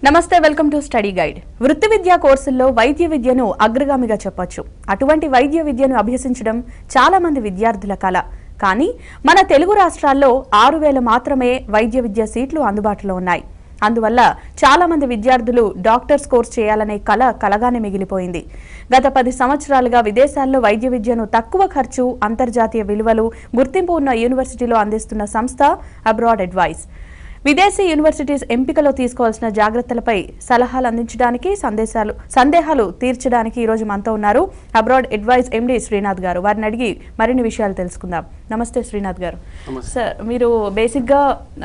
నమస్తే welcome to study guide వృత్తి విద్యా కోర్సుల్లో వైద్య విద్యను అగ్రగామిగా చెప్పొచ్చు అటువంటి వైద్య విద్యను అభ్యసించడం చాలా మంది విద్యార్థుల కల కానీ మన తెలుగు రాష్ట్రాల్లో ఆరు వేల మాత్రమే వైద్య విద్య సీట్లు అందుబాటులో ఉన్నాయి అందువల్ల చాలా మంది విద్యార్థులు డాక్టర్స్ కోర్స్ చేయాలనే కల కలగానే మిగిలిపోయింది గత పది సంవత్సరాలుగా విదేశాల్లో వైద్య విద్యను తక్కువ ఖర్చు అంతర్జాతీయ విలువలు గుర్తింపు ఉన్న యూనివర్సిటీలో అందిస్తున్న సంస్థ అబ్రాడ్ అడ్వైస్ విదేశీ యూనివర్సిటీస్ ఎంపికలో తీసుకోవాల్సిన జాగ్రత్తలపై సలహాలు అందించడానికి సందేశాలు సందేహాలు తీర్చడానికి ఈ రోజు మనతో ఉన్నారు అబ్రాడ్ అడ్వైజ్ ఎండి శ్రీనాథ్ గారు వారిని అడిగి మరిన్ని విషయాలు తెలుసుకుందాం నమస్తే శ్రీనాథ్ గారు నమస్తే. సార్ మీరు బేసిక్గా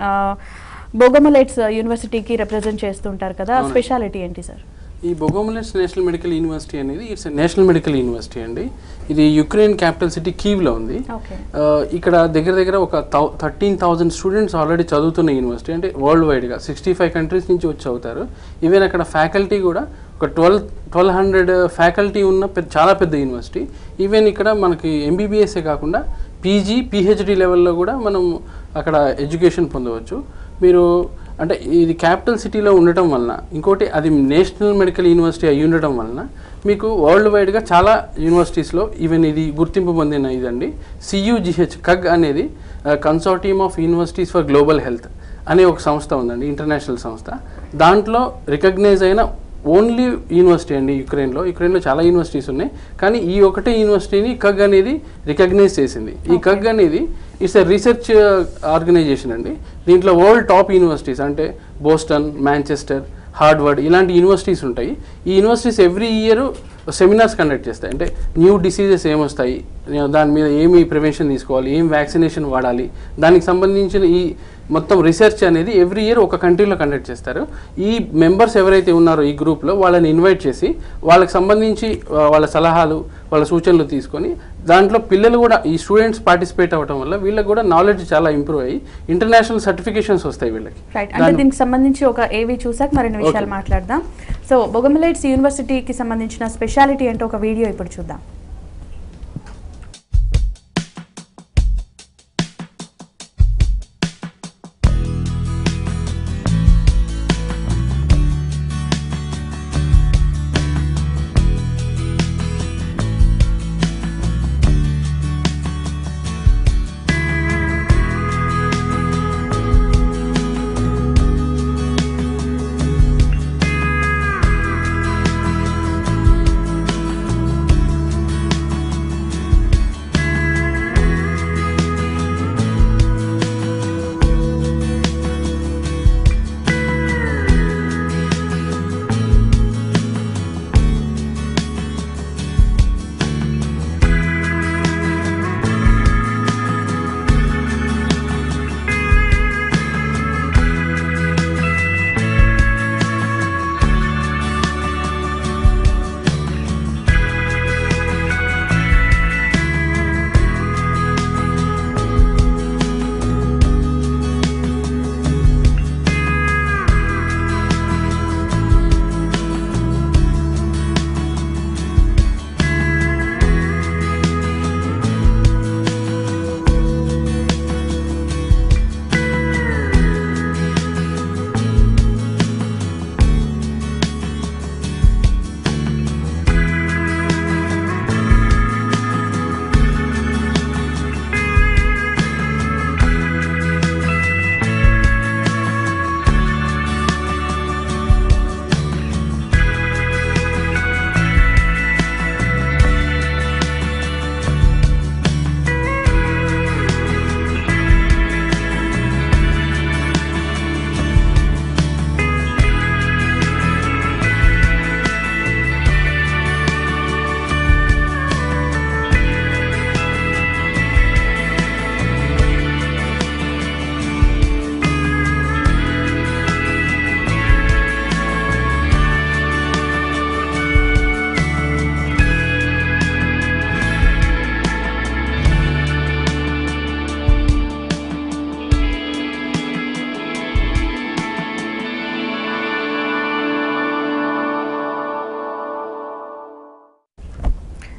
బోగమలైట్స్ యూనివర్సిటీకి రిప్రజెంట్ చేస్తుంటారు కదా అవునండి. స్పెషాలిటీ ఏంటి సార్ ఈ బొగోమిలెట్స్ నేషనల్ మెడికల్ యూనివర్సిటీ అనేది ఇట్స్ నేషనల్ మెడికల్ యూనివర్సిటీ అండి ఇది యుక్రెయిన్ క్యాపిటల్ సిటీ కీవ్లో ఉంది ఓకే ఆ, ఇక్కడ దగ్గర దగ్గర ఒక థర్టీన్ థౌజండ్ స్టూడెంట్స్ ఆల్రెడీ చదువుతున్న యూనివర్సిటీ అంటే వరల్డ్ వైడ్గా సిక్స్టీ ఫైవ్ కంట్రీస్ నుంచి వచ్చి చదువుతారు ఈవెన్ అక్కడ ఫ్యాకల్టీ కూడా ఒక ట్వెల్వ్ ట్వెల్వ్ హండ్రెడ్ ఫ్యాకల్టీ ఉన్న పెద్ద చాలా పెద్ద యూనివర్సిటీ ఈవెన్ ఇక్కడ మనకి ఎంబీబీఎస్ఏ కాకుండా పీజీ పిహెచ్డి లెవెల్లో కూడా మనం అక్కడ ఎడ్యుకేషన్ పొందవచ్చు మీరు అంటే ఇది క్యాపిటల్ సిటీలో ఉండటం వలన ఇంకోటి అది నేషనల్ మెడికల్ యూనివర్సిటీ అయి ఉండటం వలన మీకు వరల్డ్ వైడ్గా చాలా యూనివర్సిటీస్లో ఈవెన్ ఇది గుర్తింపు పొందిన ఇదండి సియుజిహెచ్ కగ్ అనేది consortium of universities for global health అనే ఒక సంస్థ ఉందండి ఇంటర్నేషనల్ సంస్థ దాంట్లో రికగ్నైజ్ అయిన ఓన్లీ యూనివర్సిటీ అండి యుక్రెయిన్లో యుక్రెయిన్లో చాలా యూనివర్సిటీస్ ఉన్నాయి కానీ ఈ ఒకటే యూనివర్సిటీని కగ్ అనేది రికగ్నైజ్ చేసింది ఈ కగ్ అనేది ఇట్స్ ఎ రీసెర్చ్ ఆర్గనైజేషన్ అండి దీంట్లో వరల్డ్ టాప్ యూనివర్సిటీస్ అంటే బోస్టన్ మాంచెస్టర్ హార్డ్వర్డ్ ఇలాంటి యూనివర్సిటీస్ ఉంటాయి ఈ universities every year seminars conduct చేస్తాయి అంటే న్యూ డిసీజెస్ ఏమొస్తాయి దాని మీద ఏమి ప్రివెన్షన్ తీసుకోవాలి ఏం వ్యాక్సినేషన్ వాడాలి దానికి సంబంధించిన ఈ మొత్తం రీసెర్చ్ అనేది ఎవ్రీ ఇయర్ ఒక కంట్రీలో కండక్ట్ చేస్తారు ఈ మెంబర్స్ ఎవరైతే ఉన్నారో ఈ గ్రూప్లో వాళ్ళని ఇన్వైట్ చేసి వాళ్ళకి సంబంధించి ఆ, వాళ్ళ సలహాలు వాళ్ళ సూచనలు తీసుకొని దాంట్లో పిల్లలు కూడా ఈ స్టూడెంట్స్ పార్టిసిపేట్ అవ్వడం వల్ల వీళ్ళకి కూడా నాలెడ్జ్ చాలా ఇంప్రూవ్ అయ్యి ఇంటర్నేషనల్ సర్టిఫికేషన్స్ వస్తాయి వీళ్ళకి రైట్ అంటే దాని- దీనికి సంబంధించి ఒక ఏవి చూసాక మరిన్ని విషయాలు Okay. మాట్లాడదాం సో బొగమలైట్స్ యూనివర్సిటీకి సంబంధించిన స్పెషాలిటీ ఏంటో ఒక వీడియో ఇప్పుడు చూద్దాం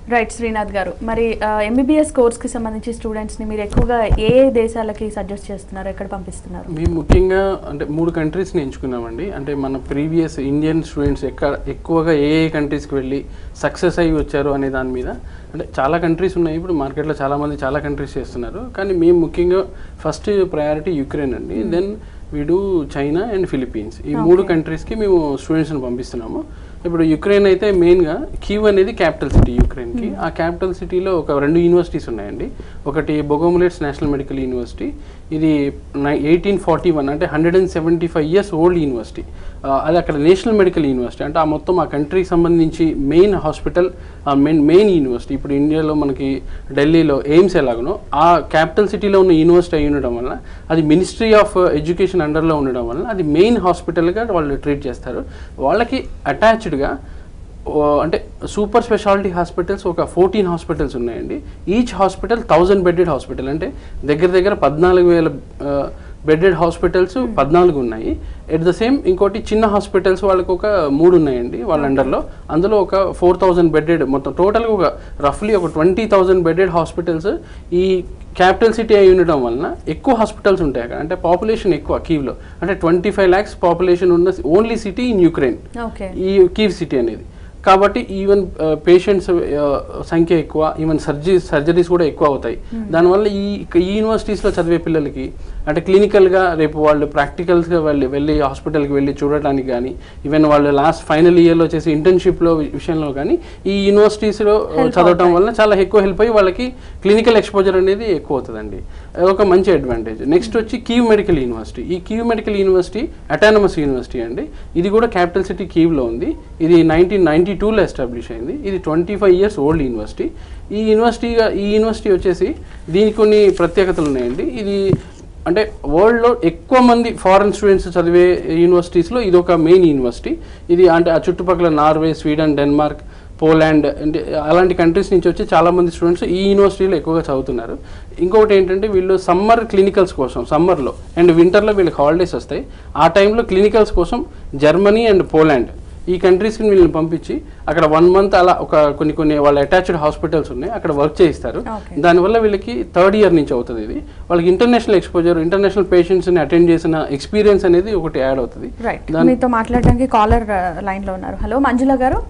రైట్ శ్రీనాథ్ గారు మరి ఎంబీబీఎస్ కోర్స్కి సంబంధించి స్టూడెంట్స్ని మీరు ఎక్కువగా ఏ ఏ దేశాలకి సజెస్ట్ చేస్తున్నారు ఎక్కడ పంపిస్తున్నారు మేము ముఖ్యంగా అంటే మూడు కంట్రీస్ని ఎంచుకున్నామండి అంటే మన ప్రీవియస్ ఇండియన్ స్టూడెంట్స్ ఎక్కడ ఎక్కువగా ఏ ఏ కంట్రీస్కి వెళ్ళి సక్సెస్ అయ్యి వచ్చారు అనే దాని మీద అంటే చాలా కంట్రీస్ ఉన్నాయి ఇప్పుడు మార్కెట్లో చాలా మంది చాలా కంట్రీస్ చేస్తున్నారు కానీ మేము ముఖ్యంగా ఫస్ట్ ప్రయారిటీ యుక్రెయిన్ అండి దెన్ వీడు చైనా అండ్ ఫిలిప్పీన్స్ ఈ మూడు కంట్రీస్కి మేము స్టూడెంట్స్ని పంపిస్తున్నాము ఇప్పుడు యుక్రెయిన్ అయితే మెయిన్గా కీవ్ అనేది క్యాపిటల్ సిటీ యుక్రెయిన్కి ఆ క్యాపిటల్ సిటీలో ఒక రెండు యూనివర్సిటీస్ ఉన్నాయండి ఒకటి బొగోములెట్స్ నేషనల్ మెడికల్ యూనివర్సిటీ ఇది ఎయిటీన్ ఫార్టీ వన్ అంటే hundred and seventy five years old university అది అక్కడ నేషనల్ మెడికల్ యూనివర్సిటీ అంటే ఆ మొత్తం ఆ కంట్రీకి సంబంధించి main hospital main main university ఇప్పుడు ఇండియాలో మనకి ఢిల్లీలో ఎయిమ్స్ ఎలాగనో ఆ క్యాపిటల్ సిటీలో ఉన్న యూనివర్సిటీ అయి ఉండడం వల్ల అది మినిస్ట్రీ ఆఫ్ ఎడ్యుకేషన్ అండర్లో ఉండడం వల్ల అది మెయిన్ హాస్పిటల్గా వాళ్ళు ట్రీట్ చేస్తారు వాళ్ళకి అటాచ్డ్గా అంటే సూపర్ స్పెషాలిటీ హాస్పిటల్స్ ఒక ఫోర్టీన్ హాస్పిటల్స్ ఉన్నాయండి each hospital thousand bedded hospital అంటే దగ్గర దగ్గర పద్నాలుగు వేల బెడెడ్ హాస్పిటల్స్ పద్నాలుగు ఉన్నాయి ఎట్ ద సేమ్ ఇంకోటి చిన్న హాస్పిటల్స్ వాళ్ళకి ఒక మూడు ఉన్నాయండి వాళ్ళ అండర్లో అందులో ఒక ఫోర్ థౌజండ్ బెడెడ్ మొత్తం టోటల్గా ఒక రఫ్లీ ఒక ట్వంటీ థౌజండ్ బెడెడ్ హాస్పిటల్స్ ఈ క్యాపిటల్ సిటీ అయి ఉండడం వలన ఎక్కువ హాస్పిటల్స్ ఉంటాయి అక్కడ అంటే పాపులేషన్ ఎక్కువ కీవ్లో అంటే ట్వంటీ ఫైవ్ ల్యాక్స్ పాపులేషన్ ఉన్న only city in Ukraine okay ఈ కీవ్ సిటీ అనేది కాబట్టి ఈవెన్ పేషెంట్స్ సంఖ్య ఎక్కువ ఈవెన్ సర్జరీ సర్జరీస్ కూడా ఎక్కువ అవుతాయి దానివల్ల ఈ ఈ యూనివర్సిటీస్లో చదివే పిల్లలకి అంటే క్లినికల్గా రేపు వాళ్ళు ప్రాక్టికల్స్గా వెళ్ళి వెళ్ళి హాస్పిటల్కి వెళ్ళి చూడటానికి కానీ ఈవెన్ వాళ్ళు లాస్ట్ ఫైనల్ ఇయర్లో చేసే ఇంటర్న్షిప్లో విషయంలో కానీ ఈ యూనివర్సిటీస్లో చదవటం వల్ల చాలా ఎక్కువ హెల్ప్ అయ్యి వాళ్ళకి క్లినికల్ ఎక్స్పోజర్ అనేది ఎక్కువ అవుతుందండి ఒక మంచి అడ్వాంటేజ్ నెక్స్ట్ వచ్చి కీవ్ మెడికల్ యూనివర్సిటీ ఈ Kyiv medical university autonomous university అండి ఇది కూడా క్యాపిటల్ సిటీ కీవ్లో ఉంది ఇది నైన్టీన్ నైన్టీ టూలో ఎస్టాబ్లిష్ అయింది ఇది twenty five years old university ఈ యూనివర్సిటీగా ఈ యూనివర్సిటీ వచ్చేసి దీనికి కొన్ని ప్రత్యేకతలు ఉన్నాయండి ఇది అంటే వరల్డ్లో ఎక్కువ మంది ఫారెన్ స్టూడెంట్స్ చదివే యూనివర్సిటీస్లో ఇది ఒక మెయిన్ యూనివర్సిటీ ఇది అంటే ఆ చుట్టుపక్కల నార్వే స్వీడన్ డెన్మార్క్ పోలాండ్ అంటే అలాంటి కంట్రీస్ నుంచి వచ్చి చాలామంది స్టూడెంట్స్ ఈ యూనివర్సిటీలో ఎక్కువగా చదువుతున్నారు ఇంకొకటి ఏంటంటే వీళ్ళు సమ్మర్ క్లినికల్స్ కోసం సమ్మర్లో అండ్ వింటర్లో వీళ్ళకి హాలిడేస్ వస్తాయి ఆ టైంలో క్లినికల్స్ కోసం జర్మనీ అండ్ పోలాండ్ ఈ కంట్రీస్కి వీళ్ళని పంపించి అక్కడ వన్ మంత్ అలా ఒక కొన్ని కొన్ని వాళ్ళ అటాచ్డ్ హాస్పిటల్స్ ఉన్నాయి అక్కడ వర్క్ చేయిస్తారు Okay. దానివల్ల వీళ్ళకి థర్డ్ ఇయర్ నుంచి అవుతుంది ఇది వాళ్ళకి ఇంటర్నేషనల్ ఎక్స్పోజర్ ఇంటర్నేషనల్ పేషెంట్స్ని అటెండ్ చేసిన ఎక్స్పీరియన్స్ అనేది ఒకటి యాడ్ అవుతుంది రైట్ దాని- మీతో మాట్లాడడానికి కాలర్ లైన్లో ఉన్నారు హలో మంజుల గారు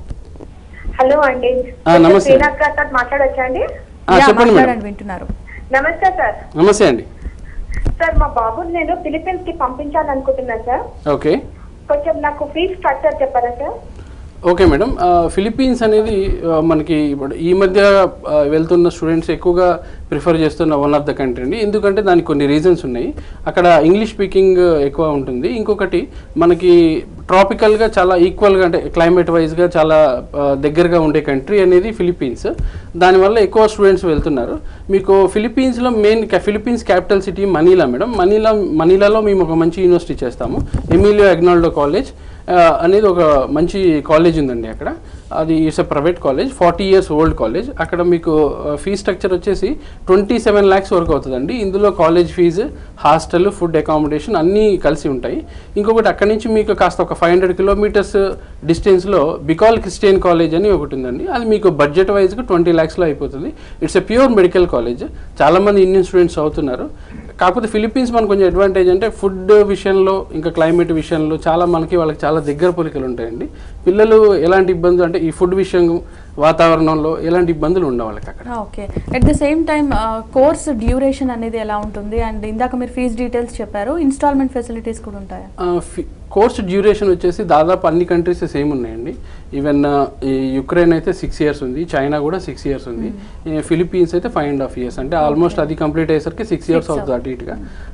హలో అండి ఆ, నమస్తే. శ్రీనాథ్ గారితో మాట్లాడొచ్చా అండి ఆ, యా, చెప్పండి మేడం మాట్లాడండి వింటున్నారు నమస్తే సార్ నమస్తే అండి సార్ మా బాబుని నేను ఫిలిప్పీన్స్ కి పంపించాలనుకుంటున్నాను సార్ ఓకే కొంచెం నాకు ఫీజ్ స్ట్రక్చర్ చెప్పారా సార్ ఓకే మేడం ఆ, ఫిలిప్పీన్స్ అనేది ఆ, మనకి ఇప్పుడు ఈ మధ్య ఆ, వెళ్తున్న స్టూడెంట్స్ ఎక్కువగా ప్రిఫర్ చేస్తున్న వన్ ఆఫ్ ద కంట్రీ అండి ఎందుకంటే దానికి కొన్ని రీజన్స్ ఉన్నాయి అక్కడ ఇంగ్లీష్ స్పీకింగ్ ఎక్కువ ఉంటుంది ఇంకొకటి మనకి ట్రాపికల్గా చాలా ఈక్వల్గా అంటే క్లైమేట్ వైజ్గా చాలా ఆ, దగ్గరగా ఉండే కంట్రీ అనేది ఫిలిప్పీన్స్ దానివల్ల ఎక్కువ స్టూడెంట్స్ వెళ్తున్నారు మీకు ఫిలిప్పీన్స్లో main Philippines capital city Manila madam Manila మనీలాలో మేము ఒక మంచి యూనివర్సిటీ చేస్తాము ఎమిలియో ఎగ్నాల్డో కాలేజ్ ఆ, అనేది ఒక మంచి కాలేజ్ ఉందండి అక్కడ అది it's a private college forty years old college అక్కడ మీకు ఫీ స్ట్రక్చర్ వచ్చేసి ట్వంటీ సెవెన్ ల్యాక్స్ వరకు అవుతుందండి ఇందులో college fee hostel food accommodation అన్నీ కలిసి ఉంటాయి ఇంకొకటి అక్కడి నుంచి మీకు కాస్త ఒక ఫైవ్ హండ్రెడ్ కిలోమీటర్స్ డిస్టెన్స్లో బికాల్ క్రిస్టియన్ కాలేజ్ అని ఒకటి ఉందండి అది మీకు బడ్జెట్ వైజ్గా ట్వంటీ ల్యాక్స్లో అయిపోతుంది it's a pure medical college చాలామంది ఇండియన్ స్టూడెంట్స్ అవుతున్నారు కాకపోతే ఫిలిప్పీన్స్ మనకు కొంచెం అడ్వాంటేజ్ అంటే ఫుడ్ విషయంలో ఇంకా క్లైమేట్ విషయంలో చాలా మనకి వాళ్ళకి చాలా దగ్గర పోలికలు ఉంటాయండి పిల్లలు ఎలాంటి ఇబ్బందులు అంటే ఈ ఫుడ్ విషయం వాతావరణంలో ఎలాంటి ఇబ్బందులు ఉండవు వాళ్ళకి అక్కడ okay at the same time course duration అనేది ఎలా ఉంటుంది అండ్ ఇందాక మీరు ఫీజ్ డీటెయిల్స్ చెప్పారు ఇన్స్టాల్మెంట్ ఫెసిలిటీస్ కూడా ఉంటాయా కోర్స్ డ్యూరేషన్ వచ్చేసి దాదాపు అన్ని కంట్రీస్ సేమ్ ఉన్నాయండి ఈవెన్ ఈ యుక్రెయిన్ అయితే సిక్స్ ఇయర్స్ ఉంది చైనా కూడా సిక్స్ ఇయర్స్ ఉంది ఈ ఫిలిప్పీన్స్ అయితే ఫైవ్ అండ్ హాఫ్ ఇయర్స్ అంటే ఆల్మోస్ట్ అది కంప్లీట్ అయ్యేసరికి సిక్స్ ఇయర్స్ అవుతుంది అటు ఇటుగా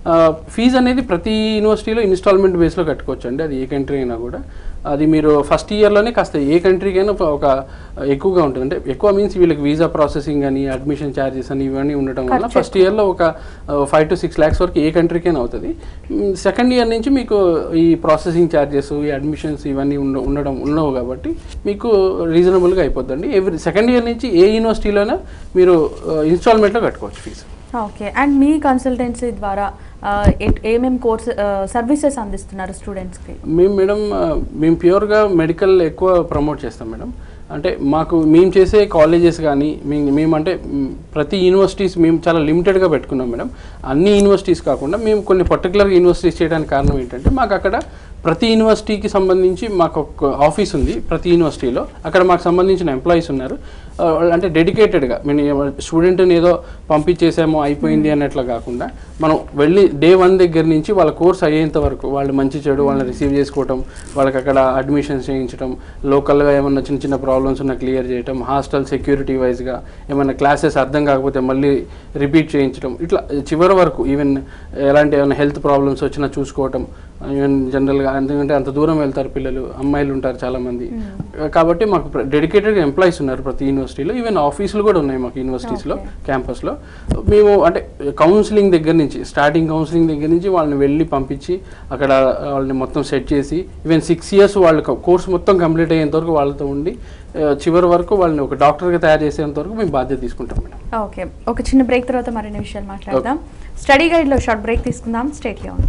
ఫీజు అనేది ప్రతి యూనివర్సిటీలో ఇన్స్టాల్మెంట్ బేస్లో కట్టుకోవచ్చు అండి అది ఏ కంట్రీ అయినా కూడా అది మీరు ఫస్ట్ ఇయర్లోనే కాస్త ఏ కంట్రీకైనా ఒక- ఒక ఎక్కువగా ఉంటుంది అంటే ఎక్కువ మీన్స్ వీళ్ళకి వీసా ప్రాసెసింగ్ అని అడ్మిషన్ ఛార్జెస్ అని ఇవన్నీ ఉండటం వల్ల ఖర్చు ఫస్ట్ ఇయర్లో ఒక ఫైవ్ టు సిక్స్ ల్యాక్స్ వరకు ఏ కంట్రీకైనా అవుతుంది సెకండ్ ఇయర్ నుంచి మీకు ఈ ప్రాసెసింగ్ ఛార్జెస్ ఈ అడ్మిషన్స్ ఇవన్నీ ఉండ ఉండడం ఉండవు కాబట్టి మీకు రీజనబుల్గా అయిపోద్దండి ఎవ్రీ సెకండ్ ఇయర్ నుంచి ఏ యూనివర్సిటీలోనే మీరు ఇన్స్టాల్మెంట్లో కట్టుకోవచ్చు ఫీజు ఓకే అండ్ మీ కన్సల్టెన్సీ ద్వారా ఆ, ఏ- ఏమేం కోర్స్ సర్వీసెస్ అందిస్తున్నారు స్టూడెంట్స్కి మేము మేడం ఆ, మేము ప్యూర్గా మెడికల్ ఎక్కువ ప్రమోట్ చేస్తాం మేడం అంటే మాకు మేము చేసే కాలేజెస్ కానీ మేము మేమంటే మ్, ప్రతి యూనివర్సిటీస్ మేము చాలా లిమిటెడ్గా పెట్టుకున్నాం మేడం అన్ని యూనివర్సిటీస్ కాకుండా మేము కొన్ని పర్టికులర్ యూనివర్సిటీస్ చేయడానికి కారణం ఏంటంటే మాకు అక్కడ ప్రతి యూనివర్సిటీకి సంబంధించి మాకు ఒక ఆఫీస్ ఉంది ప్రతి యూనివర్సిటీలో అక్కడ మాకు సంబంధించిన ఎంప్లాయీస్ ఉన్నారు ఆ, అంటే డెడికేటెడ్గా మేము స్టూడెంట్ని ఏదో పంపించేసామో అయిపోయింది అన్నట్లు కాకుండా మనం వెళ్ళి డే వన్ దగ్గర నుంచి వాళ్ళ కోర్స్ అయ్యేంత వరకు వాళ్ళు మంచి చెడు వాళ్ళని రిసీవ్ చేసుకోవటం వాళ్ళకి అక్కడ అడ్మిషన్స్ చేయించడం లోకల్గా ఏమన్నా చిన్న చిన్న ప్రాబ్లమ్స్ ఉన్నా క్లియర్ చేయటం హాస్టల్ సెక్యూరిటీ వైజ్గా ఏమైనా క్లాసెస్ అర్థం కాకపోతే మళ్ళీ రిపీట్ చేయించడం ఇట్లా చివరి వరకు ఈవెన్ ఎలాంటి ఏమైనా హెల్త్ ప్రాబ్లమ్స్ వచ్చినా చూసుకోవటం ఈవెన్ జనరల్గా ఎందుకంటే అంత దూరం వెళ్తారు పిల్లలు అమ్మాయిలు ఉంటారు చాలామంది కాబట్టి మాకు డెడికేటెడ్ ఎంప్లాయీస్ ఉన్నారు ప్రతి యూనివర్సిటీలో ఈవెన్ ఆఫీసులు కూడా ఉన్నాయి మాకు యూనివర్సిటీస్లో క్యాంపస్లో మేము అంటే కౌన్సిలింగ్ దగ్గర నుంచి స్టార్టింగ్ కౌన్సిలింగ్ దగ్గర నుంచి వాళ్ళని వెళ్ళి పంపించి అక్కడ వాళ్ళని మొత్తం సెట్ చేసి ఈవెన్ సిక్స్ ఇయర్స్ వాళ్ళ కోర్స్ మొత్తం కంప్లీట్ అయ్యేంత వరకు వాళ్ళతో ఉండి ఆ, చివరి వరకు వాళ్ళని ఒక డాక్టర్గా తయారు చేసేంత వరకు మేము బాధ్యత తీసుకుంటాం మేడం ఓకే ఒక చిన్న బ్రేక్ తర్వాత మరిన్ని విషయాలు మాట్లాడదాం స్టడీ గైడ్లో షార్ట్ బ్రేక్ తీసుకుందాం స్టేట్లో ఉంది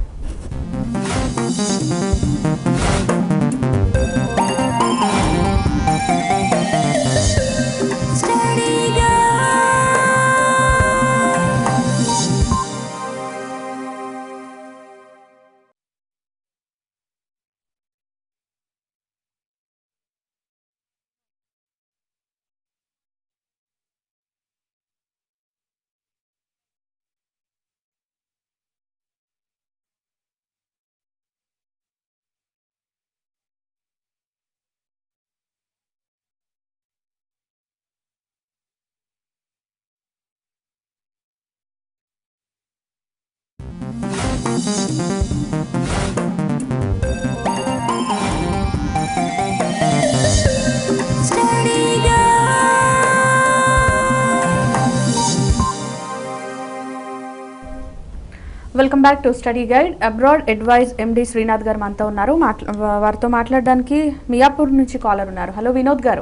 welcome back to study guide abroad advise MD Srinath garu మనతో ఉన్నారు మాట్లా వా- వారితో మాట్లాడడానికి మియాపూర్ నుంచి కాలర్ ఉన్నారు hello Vinod garu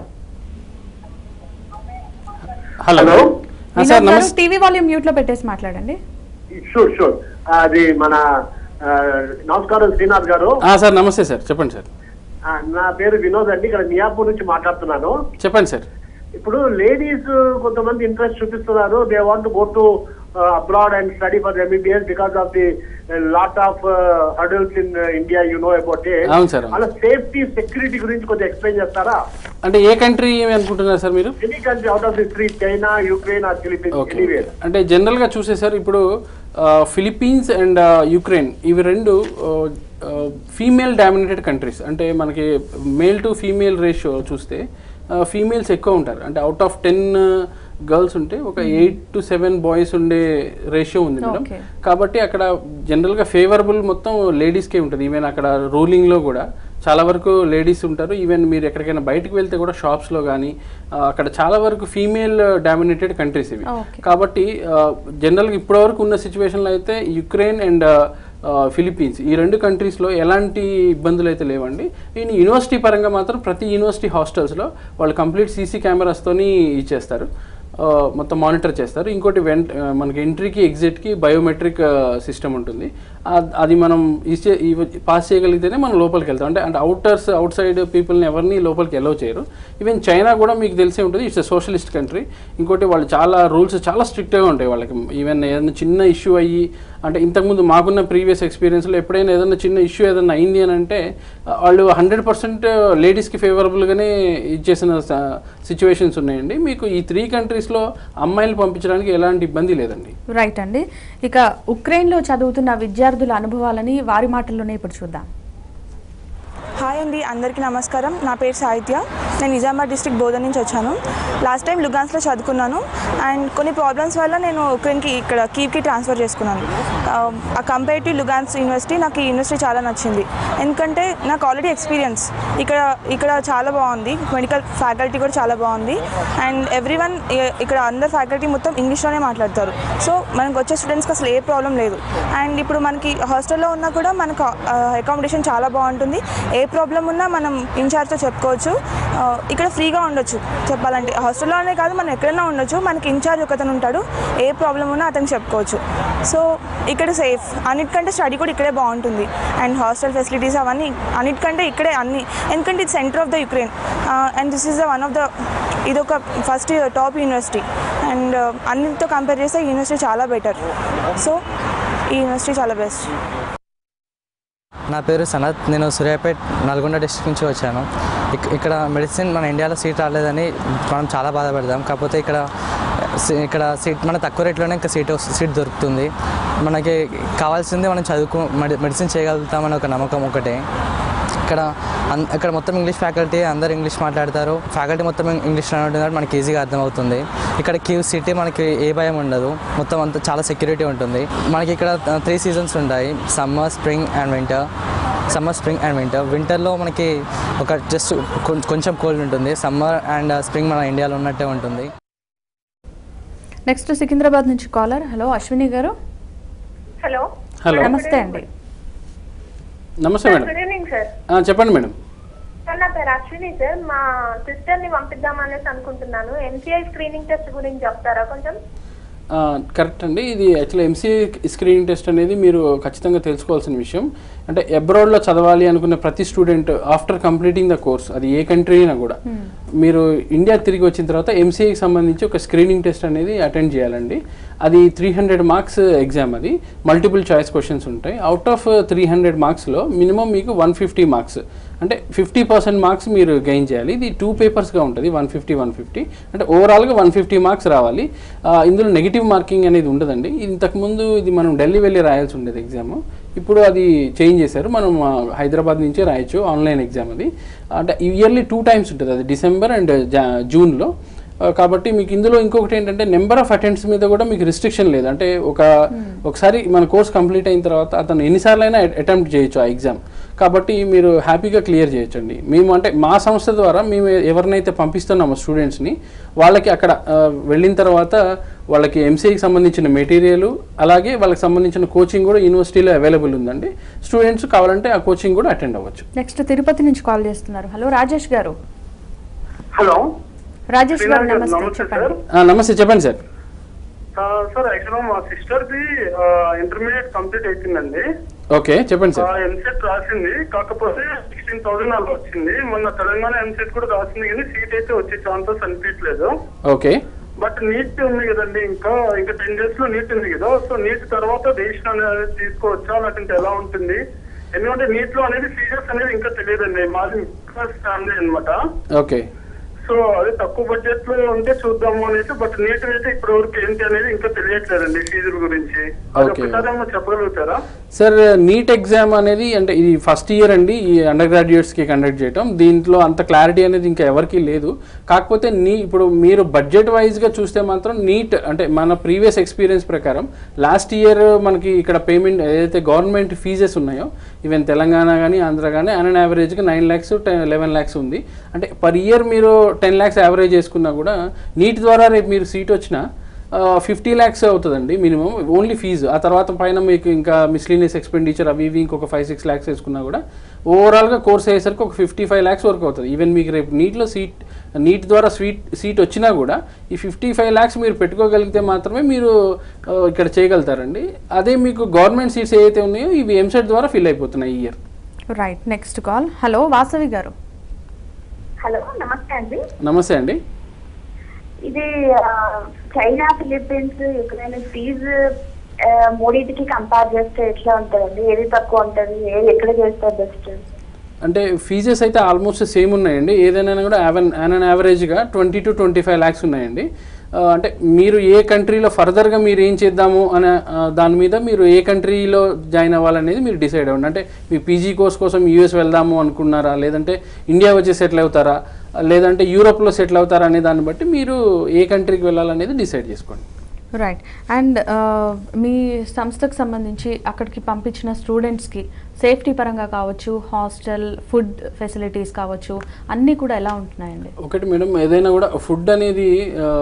hello Hello. ఆ, సార్ వినోద్ గారు నమస్తే టీవీ వాల్యూమ్ మ్యూట్ లో పెట్టేసి మాట్లాడండి షూర్ షూర్ అది మన ఆ, నమస్కారం శ్రీనాథ్ గారు ఆ, సార్ నమస్తే సార్ చెప్పండి సార్ ఆ, నా పేరు వినోద్ అండి ఇక్కడ మియాపూర్ నుంచి మాట్లాడుతున్నాను చెప్పండి సార్ ఇప్పుడు లేడీస్ కొంతమంది ఇంట్రెస్ట్ చూపిస్తున్నారు they want go to abroad and study for MBBS because of the lot of hurdles in India you know about అవును సార్, అవును. అలా సేఫ్టీ సెక్యూరిటీ గురించి కొంచెం ఎక్స్ప్లెయిన్ చేస్తారా అంటే ఏ కంట్రీ అనుకుంటున్నారు సార్ మీరు any country out of the three China Ukraine or Philippines okay anywhere అంటే జనరల్గా చూసేసారు ఇప్పుడు ఆ, ఫిలిప్పీన్స్ అండ్ ఆ, యుక్రెయిన్ ఇవి రెండు ఫీమేల్ డామినేటెడ్ కంట్రీస్ అంటే మనకి మేల్ టు ఫీమేల్ రేషియో చూస్తే ఫీమేల్స్ ఎక్కువ ఉంటారు అంటే అవుట్ ఆఫ్ టెన్ గర్ల్స్ ఉంటే ఒక ఎయిట్ టు సెవెన్ బాయ్స్ ఉండే రేషియో ఉంది మేడం Okay. కాబట్టి అక్కడ జనరల్గా ఫేవరబుల్ మొత్తం లేడీస్కే ఉంటుంది ఈవెన్ అక్కడ రూలింగ్లో కూడా చాలా వరకు లేడీస్ ఉంటారు ఈవెన్ మీరు ఎక్కడికైనా బయటకు వెళ్తే కూడా షాప్స్లో కానీ అక్కడ చాలా వరకు ఫీమేల్ డామినేటెడ్ కంట్రీస్ ఇవి Okay. కాబట్టి జనరల్గా ఇప్పటివరకు ఉన్న సిచ్యువేషన్లో అయితే యుక్రెయిన్ అండ్ ఫిలిప్పీన్స్ ఈ రెండు కంట్రీస్లో ఎలాంటి ఇబ్బందులు అయితే లేవండి ఈ యూనివర్సిటీ పరంగా మాత్రం ప్రతి యూనివర్సిటీ హాస్టల్స్లో వాళ్ళు కంప్లీట్ సీసీ కెమెరాస్తోని ఇచ్చేస్తారు ఆ, మొత్తం మానిటర్ చేస్తారు ఇంకోటి వెంట ఆ, మనకి ఎంట్రీకి ఎగ్జిట్కి బయోమెట్రిక్ సిస్టమ్ ఉంటుంది ఆ- అది మనం ఇచ్చే పాస్ చేయగలిగితేనే మనం లోపలికి వెళ్తాం అంటే అంటే అవుటర్స్ అవుట్ సైడ్ పీపుల్ని ఎవరిని లోపలికి ఎలో చేయరు ఈవెన్ చైనా కూడా మీకు తెలిసే ఉంటుంది ఇట్స్ సోషలిస్ట్ కంట్రీ ఇంకోటి వాళ్ళు చాలా రూల్స్ చాలా స్ట్రిక్ట్గా ఉంటాయి వాళ్ళకి ఈవెన్ ఏదైనా చిన్న ఇష్యూ అయ్యి అంటే ఇంతకుముందు మాకున్న ప్రీవియస్ ఎక్స్పీరియన్స్లో ఎప్పుడైనా ఏదైనా చిన్న ఇష్యూ ఏదైనా అయింది అని అంటే ఆ, వాళ్ళు హండ్రెడ్ పర్సెంట్ లేడీస్కి ఫేవరబుల్గానే ఇచ్చేసిన సిచ్యువేషన్స్ ఉన్నాయండి మీకు ఈ త్రీ కంట్రీస్లో అమ్మాయిలు పంపించడానికి ఎలాంటి ఇబ్బంది లేదండి రైట్ అండి ఇక ఉక్రెయిన్లో చదువుతున్న విద్యార్థుల అనుభవాలని వారి మాటల్లోనే ఇప్పుడు చూద్దాం హాయ్ అండి అందరికీ నమస్కారం నా పేరు సాహిత్య నేను నిజామాబాద్ డిస్ట్రిక్ట్ బోధన్ నుంచి వచ్చాను లాస్ట్ టైం లుగాన్స్లో చదువుకున్నాను అండ్ కొన్ని ప్రాబ్లమ్స్ వల్ల నేను ఉక్రెయిన్కి ఇక్కడ కీవ్కి ట్రాన్స్ఫర్ చేసుకున్నాను ఆ కంపేర్ టు లుగాన్స్ యూనివర్సిటీ నాకు ఈ యూనివర్సిటీ చాలా నచ్చింది ఎందుకంటే నాకు ఆల్రెడీ ఎక్స్పీరియన్స్ ఇక్కడ ఇక్కడ చాలా బాగుంది మెడికల్ ఫ్యాకల్టీ కూడా చాలా బాగుంది అండ్ ఎవ్రీ వన్ ఇక్కడ అందరు ఫ్యాకల్టీ మొత్తం ఇంగ్లీష్లోనే మాట్లాడతారు సో మనకు వచ్చే స్టూడెంట్స్కి అసలు ఏ ప్రాబ్లం లేదు అండ్ ఇప్పుడు మనకి హాస్టల్లో ఉన్నా కూడా మనకు అకామిడేషన్ చాలా బాగుంటుంది ఏ ప్రాబ్లం ఉన్నా మనం ఇన్ఛార్జ్తో చెప్పుకోవచ్చు ఆ, ఇక్కడ ఫ్రీగా ఉండొచ్చు చెప్పాలంటే హాస్టల్లోనే కాదు మనం ఎక్కడైనా ఉండొచ్చు మనకి ఇన్ఛార్జ్ ఒకతను ఉంటాడు ఏ ప్రాబ్లం ఉన్నా అతనికి చెప్పుకోవచ్చు సో ఇక్కడ సేఫ్ అన్నిటికంటే స్టడీ కూడా ఇక్కడే బాగుంటుంది అండ్ హాస్టల్ ఫెసిలిటీస్ అవన్నీ అన్నిటికంటే ఇక్కడే అన్ని ఎందుకంటే ఇది centre of the Ukraine and this is the one of the ఇది ఒక ఫస్ట్ టాప్ యూనివర్సిటీ అండ్ అన్నిటితో కంపేర్ చేస్తే ఈ యూనివర్సిటీ చాలా బెటర్ సో ఈ యూనివర్సిటీ చాలా బెస్ట్ నా పేరు సనత్ నేను సూర్యాపేట్ నల్గొండ డిస్ట్రిక్ట్ నుంచి వచ్చాను ఇక్- ఇక్కడ మెడిసిన్ మన ఇండియాలో సీట్ రాలేదని మనం చాలా బాధపడదాం కాకపోతే ఇక్కడ సీ- ఇక్కడ సీట్ మన తక్కువ రేట్లోనే ఇంకా సీట్ వస్తు- సీట్ దొరుకుతుంది మనకి కావాల్సింది మనం చదువుకో మెడి మెడిసిన్ చేయగలుగుతామని ఒక నమ్మకం ఒకటే ఇక్కడ అన్- ఇక్కడ మొత్తం ఇంగ్లీష్ ఫ్యాకల్టీ అందరు ఇంగ్లీష్ మాట్లాడతారు ఫ్యాకల్టీ మొత్తం ఇంగ్లీష్లో ఉంటుంది మనకి ఈజీగా అర్థమవుతుంది ఇక్కడ క్యూ సిటీ మనకి ఏ భయం ఉండదు మొత్తం అంతా చాలా సెక్యూరిటీ ఉంటుంది మనకి ఇక్కడ త్రీ సీజన్స్ ఉంటాయి summer spring and winter summer spring and winter వింటర్లో మనకి ఒక జస్ట్ కొంచెం కోల్డ్ ఉంటుంది సమ్మర్ అండ్ స్ప్రింగ్ మన ఇండియాలో ఉన్నట్టే ఉంటుంది నెక్స్ట్ సికింద్రాబాద్ నుంచి కాలర్ హలో అశ్విని గారు హలో హలో నమస్తే అండి నమస్తే మేడం గుడ్ ఈవినింగ్ సార్ ఆ, చెప్పండి మేడం సార్ నా పేరు అశ్విని సార్ మా సిస్టర్ ని పంపిద్దామనేసి అనుకుంటున్నాను ఎంసీఐ స్క్రీనింగ్ టెస్ట్ గురించి చెప్తారా కొంచెం ఆ, కరెక్ట్ అండి ఇది యాక్చువల్లీ ఎంసీఏ స్క్రీనింగ్ టెస్ట్ అనేది మీరు ఖచ్చితంగా తెలుసుకోవాల్సిన విషయం అంటే అబ్రాడ్లో చదవాలి అనుకున్న ప్రతి student after completing the course అది ఏ కంట్రీ అయినా కూడా మీరు ఇండియా తిరిగి వచ్చిన తర్వాత ఎంసీఏకి సంబంధించి ఒక స్క్రీనింగ్ టెస్ట్ అనేది అటెండ్ చేయాలండి అది త్రీ హండ్రెడ్ మార్క్స్ ఎగ్జామ్ అది మల్టిపుల్ చాయిస్ క్వశ్చన్స్ ఉంటాయి అవుట్ ఆఫ్ త్రీ హండ్రెడ్ మార్క్స్లో మినిమం మీకు వన్ ఫిఫ్టీ మార్క్స్ అంటే ఫిఫ్టీ పర్సెంట్ మార్క్స్ మీరు గెయిన్ చేయాలి ఇది టూ పేపర్స్గా ఉంటుంది వన్ ఫిఫ్టీ వన్ ఫిఫ్టీ అంటే ఓవరాల్గా వన్ ఫిఫ్టీ మార్క్స్ రావాలి ఆ, ఇందులో నెగిటివ్ మార్కింగ్ అనేది ఉండదండి ఇంతకుముందు ఇది మనం ఢిల్లీ వెళ్ళి రాయాల్సి ఉండేది ఎగ్జామ్ ఇప్పుడు అది చేంజ్ చేశారు మనం ఆ, హైదరాబాద్ నుంచే రాయొచ్చు ఆన్లైన్ ఎగ్జామ్ అది అంటే ఇయర్లీ టూ టైమ్స్ ఉంటుంది అది డిసెంబర్ అండ్ జూన్లో ఆ, కాబట్టి మీకు ఇందులో ఇంకొకటి ఏంటంటే నెంబర్ ఆఫ్ అటెంప్ట్స్ మీద కూడా మీకు రిస్ట్రిక్షన్ లేదు అంటే ఒక ఒకసారి మన కోర్స్ కంప్లీట్ అయిన తర్వాత అతను ఎన్నిసార్లు అయినా అటెంప్ట్ చేయొచ్చు ఆ ఎగ్జామ్ కాబట్టి మీరు హ్యాపీగా క్లియర్ చేయొచ్చండి మేము అంటే మా సంస్థ ద్వారా మేము ఎవరినైతే పంపిస్తున్నామో స్టూడెంట్స్ని వాళ్ళకి అక్కడ ఆ, వెళ్ళిన తర్వాత వాళ్ళకి ఎంసీఐకి సంబంధించిన మెటీరియల్ అలాగే వాళ్ళకి సంబంధించిన కోచింగ్ కూడా యూనివర్సిటీలో అవైలబుల్ ఉందండి స్టూడెంట్స్ కావాలంటే ఆ కోచింగ్ కూడా అటెండ్ అవ్వచ్చు నెక్స్ట్ తిరుపతి నుంచి కాల్ చేస్తున్నారు హలో రాజేష్ గారు హలో రాజేష్ గారు శ్రీనాథ్ గారు, నమస్తే నమస్తే చెప్పండి సార్ ఆ, నమస్తే చెప్పండి సార్ సార్ యాక్చువల్గా మా సిస్టర్ది ఇంటర్మీడియట్ కంప్లీట్ అయిపోయిందండి ఓకే చెప్పండి సార్ ఎంసెట్ రాసింది కాకపోతే సిక్స్టీన్ థౌసండ్ అలా వచ్చింది మొన్న తెలంగాణ ఎంసెట్ కూడా రాసింది కానీ సీట్ అయితే వచ్చే ఛాన్సెస్ అనిపించలేదు ఓకే బట్ నీట్ ఉంది కదండి ఇంకా ఇంకా టెన్ డేస్ లో నీట్ ఉంది కదా సో నీట్ తర్వాత రేషన్ అనేది తీసుకోవచ్చా లేకుంటే ఎలా ఉంటుంది ఎందుకంటే నీట్ లో అనేది ఫీచర్స్ అనేది ఇంకా తెలియదండి మాది ఫ్యామిలీ అన్నమాట ఓకే సో అదే తక్కువ బడ్జెట్ లో ఉంటే చూద్దాము అనేసి బట్ నీట్ అయితే ఇప్పటి వరకు ఏంటి అనేది ఇంకా తెలియట్లేదండి ఫీజుల గురించి అది Okay. ఒకసారి చెప్పగలుగుతారా సార్ నీట్ ఎగ్జామ్ అనేది అంటే ఇది ఫస్ట్ ఇయర్ అండి ఈ అండర్ గ్రాడ్యుయేట్స్కి కండక్ట్ చేయటం దీంట్లో అంత క్లారిటీ అనేది ఇంకా ఎవరికీ లేదు కాకపోతే నీ ఇప్పుడు మీరు బడ్జెట్ వైజ్గా చూస్తే మాత్రం నీట్ అంటే మన ప్రీవియస్ ఎక్స్పీరియన్స్ ప్రకారం లాస్ట్ ఇయర్ మనకి ఇక్కడ పేమెంట్ ఏదైతే గవర్నమెంట్ ఫీజెస్ ఉన్నాయో ఈవెన్ తెలంగాణ కానీ ఆంధ్ర కానీ అన్ యావరేజ్గా nine lakhs ten eleven lakhs ఉంది అంటే పర్ ఇయర్ మీరు టెన్ ల్యాక్స్ యావరేజ్ చేసుకున్నా కూడా నీట్ ద్వారా రేపు మీరు సీట్ వచ్చినా ఫిఫ్టీ ల్యాక్స్ అవుతుందండి మినిమం ఓన్లీ ఫీజు ఆ తర్వాత పైన మీకు ఇంకా మిస్లీనియస్ ఎక్స్పెండిచర్ అవి ఇవి ఇంకొక ఫైవ్ సిక్స్ ల్యాక్స్ వేసుకున్నా కూడా ఓవరాల్గా కోర్స్ అయ్యేసరికి ఒక ఫిఫ్టీ ఫైవ్ ల్యాక్స్ వరకు అవుతుంది ఈవెన్ మీకు రేపు నీట్లో సీట్ నీట్ ద్వారా స్వీట్ సీట్ వచ్చినా కూడా ఈ ఫిఫ్టీ ఫైవ్ ల్యాక్స్ మీరు పెట్టుకోగలిగితే మాత్రమే మీరు ఆ, ఇక్కడ చేయగలుగుతారండి అదే మీకు గవర్నమెంట్ సీట్స్ ఏవైతే ఉన్నాయో ఇవి ఎంసెట్ ద్వారా ఫిల్ అయిపోతున్నాయి ఈ year right next call hello Vasavi garu hello నమస్తే అండి నమస్తే అండి ఇది ఆ, చైనా ఫిలిప్పీన్స్ యుక్రెయిన్ ఫీజు ఆ, మూడింటికి కంపేర్ చేస్తే ఎట్లా ఉంటుందండి ఏది తక్కువ ఉంటుంది ఏది ఎక్కడ చేస్తారు బెస్ట్ అంటే ఫీజెస్ అయితే ఆల్మోస్ట్ సేమ్ ఉన్నాయండి ఏదైనా కూడా యావన్ యాన్ యావరేజ్గా twenty to twenty five lakhs ఉన్నాయండి ఆ, అంటే మీరు ఏ కంట్రీలో ఫర్దర్గా మీరు ఏం చేద్దాము అనే ఆ, దాని మీద మీరు ఏ కంట్రీలో జాయిన్ అవ్వాలనేది మీరు డిసైడ్ అవ్వండి అంటే మీ పీజీ కోర్స్ కోసం యూఎస్ వెళ్దాము అనుకున్నారా లేదంటే ఇండియా వచ్చి సెటిల్ అవుతారా లేదంటే యూరోప్లో సెటిల్ అవుతారా అనే దాన్ని బట్టి మీరు ఏ కంట్రీకి వెళ్ళాలనేది డిసైడ్ చేసుకోండి రైట్ అండ్ మీ సంస్థకు సంబంధించి అక్కడికి పంపించిన స్టూడెంట్స్కి సేఫ్టీ పరంగా కావచ్చు హాస్టల్ ఫుడ్ ఫెసిలిటీస్ కావచ్చు అన్నీ కూడా ఎలా ఉంటున్నాయండి ఒకటి మేడం ఏదైనా కూడా ఫుడ్ అనేది ఆ,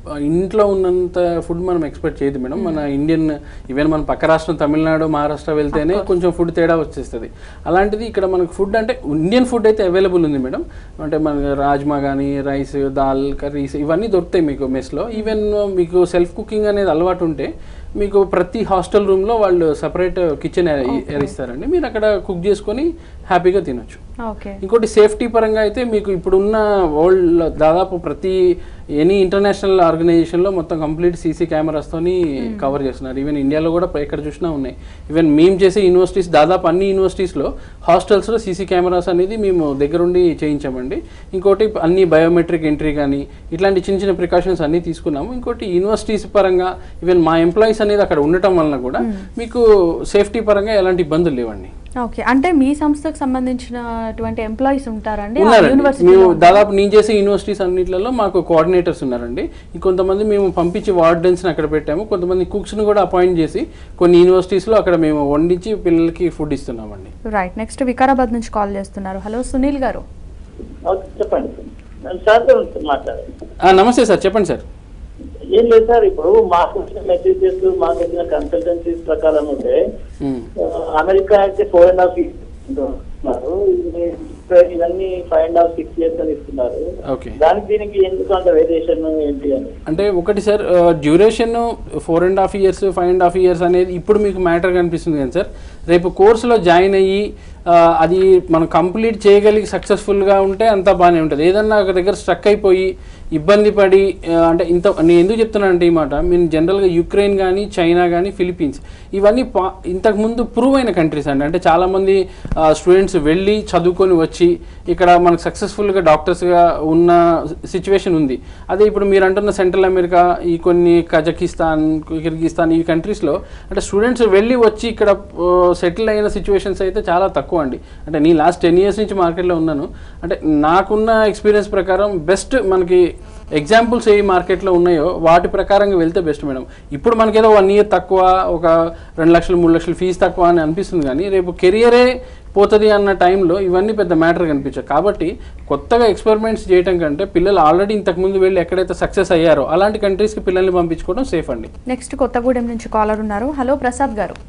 ఇంట్లో ఉన్నంత ఫుడ్ మనం ఎక్స్పెక్ట్ చేయదు మేడం మన ఇండియన్ ఈవెన్ మన పక్క రాష్ట్రం తమిళనాడు మహారాష్ట్ర వెళ్తేనే కొంచెం ఫుడ్ తేడా వచ్చేస్తుంది అలాంటిది ఇక్కడ మనకు ఫుడ్ అంటే ఇండియన్ ఫుడ్ అయితే అవైలబుల్ ఉంది మేడం అంటే మన రాజ్మా కానీ రైస్ దాల్ కర్రీస్ ఇవన్నీ దొరుకుతాయి మీకు మెస్లో ఈవెన్ మీకు సెల్ఫ్ కుకింగ్ అనేది అలవాటు ఉంటే మీకు ప్రతి హాస్టల్ రూమ్లో వాళ్ళు సపరేట్ కిచెన్ ఇస్తారండి మీరు అక్కడ కుక్ చేసుకొని హ్యాపీగా తినొచ్చు ఓకే ఇంకోటి సేఫ్టీ పరంగా అయితే మీకు ఇప్పుడున్న వరల్డ్ దాదాపు ప్రతి ఎనీ ఇంటర్నేషనల్ ఆర్గనైజేషన్లో మొత్తం కంప్లీట్ సీసీ కెమెరాస్తోని కవర్ చేస్తున్నారు ఈవెన్ ఇండియాలో కూడా ఎక్కడ చూసినా ఉన్నాయి ఈవెన్ మేము చేసే యూనివర్సిటీస్ దాదాపు అన్ని యూనివర్సిటీస్లో హాస్టల్స్లో సీసీ కెమెరాస్ అనేది మేము దగ్గరుండి చేయించామండి ఇంకోటి అన్ని బయోమెట్రిక్ ఎంట్రీ కానీ ఇట్లాంటి చిన్న చిన్న ప్రికాషన్స్ అన్నీ తీసుకున్నాము ఇంకోటి యూనివర్సిటీస్ పరంగా ఈవెన్ మా ఎంప్లాయీస్ అనేది అక్కడ ఉండటం వలన కూడా మీకు సేఫ్టీ పరంగా ఎలాంటి ఇబ్బందులు లేవండి ఓకే అంటే మీ సంస్థకు సంబంధించినటువంటి ఎంప్లాయీస్ ఉంటారండి ఆ ఉన్నారండి యూనివర్సిటీలో మేము దాదాపు నేను చేసే యూనివర్సిటీస్ అన్నిట్లలో మాకు కోఆర్డినేటర్స్ ఉన్నారండి ఇంకొంతమంది మేము పంపించి వార్డెన్స్ని అక్కడ పెట్టాము కొంతమంది కుక్స్ని కూడా అపాయింట్ చేసి కొన్ని యూనివర్సిటీస్లో అక్కడ మేము వండించి పిల్లలకి ఫుడ్ ఇస్తున్నామండి రైట్ నెక్స్ట్ వికారాబాద్ నుంచి కాల్ చేస్తున్నారు హలో సునీల్ గారు ఓకే, చెప్పండి నేను సార్తో మాట్లాడాలి ఆ, నమస్తే సార్ చెప్పండి సార్ ఏం లేదు సార్ ఇప్పుడు మాకు వచ్చిన మెసేజెస్ మాకు వచ్చిన కన్సల్టెన్సీస్ ప్రకారం ఉంటే ఉమ్. ఆ, అమెరికా అయితే ఫోర్ అండ్ హాఫ్ ఇస్తున్నారు ఇది- ఇవన్నీ five and half six years అని ఇస్తున్నారు ఓకే దానికి దీనికి ఎందుకు అంత వేరియేషన్ ఏంటి అని అంటే ఒకటి sir duration four and half years five and half years అనేది ఇప్పుడు మీకు మ్యాటర్ కనిపిస్తుంది కానీ సార్ రేపు కోర్సులో జాయిన్ అయ్యి ఆ, అది మనం కంప్లీట్ చేయగలిగి సక్సెస్ఫుల్గా ఉంటే అంతా బాగానే ఉంటుంది ఏదన్నా ఒక దగ్గర స్ట్రక్ అయిపోయి ఇబ్బంది పడి ఆ, అంటే ఇంత నేను ఎందుకు చెప్తున్నాను అంటే ఈ మాట మీరు జనరల్గా యుక్రెయిన్ కానీ చైనా కానీ ఫిలిపీన్స్ ఇవన్నీ పా ఇంతకుముందు ప్రూవ్ అయిన కంట్రీస్ అండి అంటే చాలామంది స్టూడెంట్స్ వెళ్ళి చదువుకొని వచ్చి ఇక్కడ మనకు సక్సెస్ఫుల్గా డాక్టర్స్గా ఉన్న సిచ్యువేషన్ ఉంది అదే ఇప్పుడు మీరు అంటున్న సెంట్రల్ అమెరికా ఈ కొన్ని కజకిస్తాన్ కిర్గిస్తాన్ ఈ కంట్రీస్లో అంటే స్టూడెంట్స్ వెళ్ళి వచ్చి ఇక్కడ సెటిల్ అయిన సిచ్యువేషన్స్ అయితే చాలా తక్కువ అండి అంటే నేను లాస్ట్ టెన్ ఇయర్స్ నుంచి మార్కెట్లో ఉన్నాను అంటే నాకున్న ఎక్స్పీరియన్స్ ప్రకారం బెస్ట్ మనకి ఎగ్జాంపుల్స్ ఏ మార్కెట్లో ఉన్నాయో వాటి ప్రకారంగా వెళ్తే బెస్ట్ మేడం ఇప్పుడు మనకేదో వన్ ఇయర్ తక్కువ ఒక రెండు లక్షలు మూడు లక్షలు ఫీజు తక్కువ అని అనిపిస్తుంది కానీ రేపు కెరియరే పోతుంది అన్న టైంలో ఇవన్నీ పెద్ద మ్యాటర్ కనిపించవు కాబట్టి కొత్తగా ఎక్స్పెరిమెంట్స్ చేయడం కంటే పిల్లలు ఆల్రెడీ ఇంతకుముందు వెళ్ళి ఎక్కడైతే సక్సెస్ అయ్యారో అలాంటి కంట్రీస్కి పిల్లల్ని పంపించుకోవడం సేఫ్ అండి నెక్స్ట్ కొత్తగూడెం నుంచి కాలర్ ఉన్నారు హలో ప్రసాద్ గారు